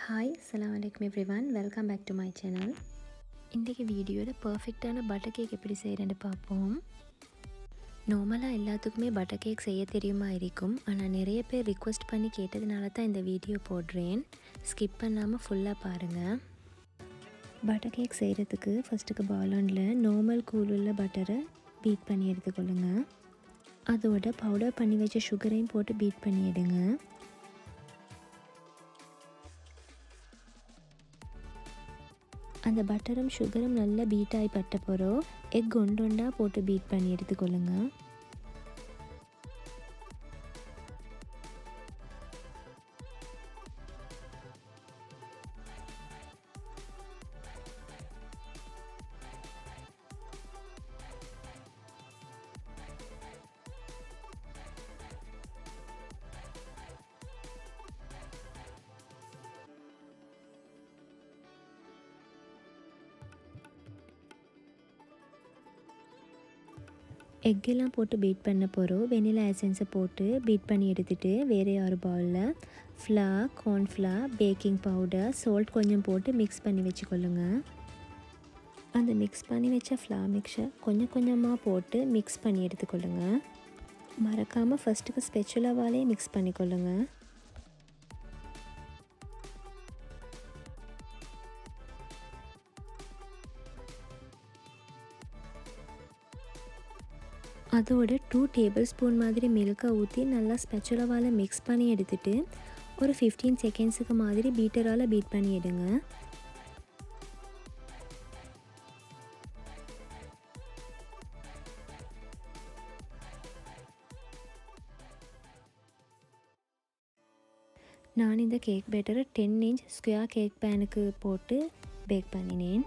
hi அஸ்ஸலாமு அலைக்கும் everyone welcome back to my channel இன்றைக்கி வீடியோவில் பர்ஃபெக்டான பட்டர் கேக் எப்படி செய்கிறேன்னு பார்ப்போம் நார்மலாக எல்லாத்துக்குமே பட்டர் கேக் செய்ய தெரியுமா இருக்கும் ஆனால் நிறைய பேர் ரிக்வெஸ்ட் பண்ணி கேட்டதுனால தான் இந்த வீடியோ போடுறேன் ஸ்கிப் பண்ணாமல் ஃபுல்லாக பாருங்கள் பட்டர் கேக் செய்கிறதுக்கு ஃபஸ்ட்டுக்கு பாலனில் நார்மல் கூல் உள்ள பட்டரை பீட் பண்ணி எடுத்துக்கொள்ளுங்க அதோட பவுடர் பண்ணி வச்ச சுகரையும் போட்டு பீட் பண்ணி எடுங்க அந்த பட்டரும் சுகரும் நல்லா பீட் ஆகி பட்ட போகிறோம் எக் ஒன்று ஒன்றா போட்டு பீட் பண்ணி எடுத்துக்கொள்ளுங்க எக்கெல்லாம் போட்டு பீட் பண்ண போகிறோம் வெனிலா எசன்ஸை போட்டு பீட் பண்ணி எடுத்துகிட்டு வேறு ஒரு பவுலில் flour cornflour baking powder salt கொஞ்சம் போட்டு மிக்ஸ் பண்ணி வச்சுக்கொள்ளுங்க அந்த மிக்ஸ் பண்ணி வச்ச ஃப்ளார் மிக்சர் கொஞ்சம் கொஞ்சமாக போட்டு மிக்ஸ் பண்ணி எடுத்துக்கொள்ளுங்க மறக்காமல் ஃபஸ்ட்டுக்கு ஸ்பெச்சுலாவாலே மிக்ஸ் பண்ணிக்கொள்ளுங்க அதோட டூ டேபிள் ஸ்பூன் மாதிரி மில்கை ஊற்றி நல்லா ஸ்பெச்சுலவால் மிக்ஸ் பண்ணி எடுத்துகிட்டு ஒரு ஃபிஃப்டீன் செகண்ட்ஸுக்கு மாதிரி பீட்டரால் பீட் பண்ணி எடுங்க நான் இந்த கேக் பேட்டரை டென் இன்ச் ஸ்கொயர் கேக் பேனுக்கு போட்டு பேக் பண்ணினேன்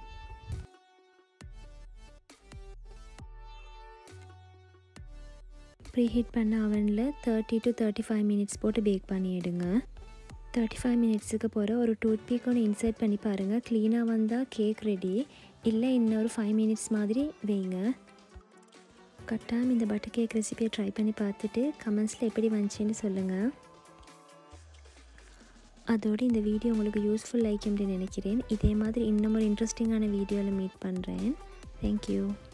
ப்ரீஹீட் பண்ண அவனில் thirty to thirty five minutes போட்டு பேக் பண்ணி எடுங்க தேர்ட்டி ஃபைவ் மினிட்ஸுக்கு போகிற ஒரு டூத் பீக் ஒன்று இன்சர்ட் பண்ணி பாருங்கள் க்ளீனாக வந்தால் கேக் ரெடி இல்லை இன்னொரு ஃபைவ் மினிட்ஸ் மாதிரி வைங்க கட்டாயம் இந்த பட்டர் கேக் ரெசிபியை ட்ரை பண்ணி பார்த்துட்டு கமெண்ட்ஸில் எப்படி வந்துச்சுன்னு சொல்லுங்கள் அதோடு இந்த வீடியோ உங்களுக்கு யூஸ்ஃபுல் லைக் அப்படின்னு நினைக்கிறேன் இதே மாதிரி இன்னும் ஒரு இன்ட்ரெஸ்டிங்கான வீடியோவில் மீட் பண்ணுறேன் தேங்க்யூ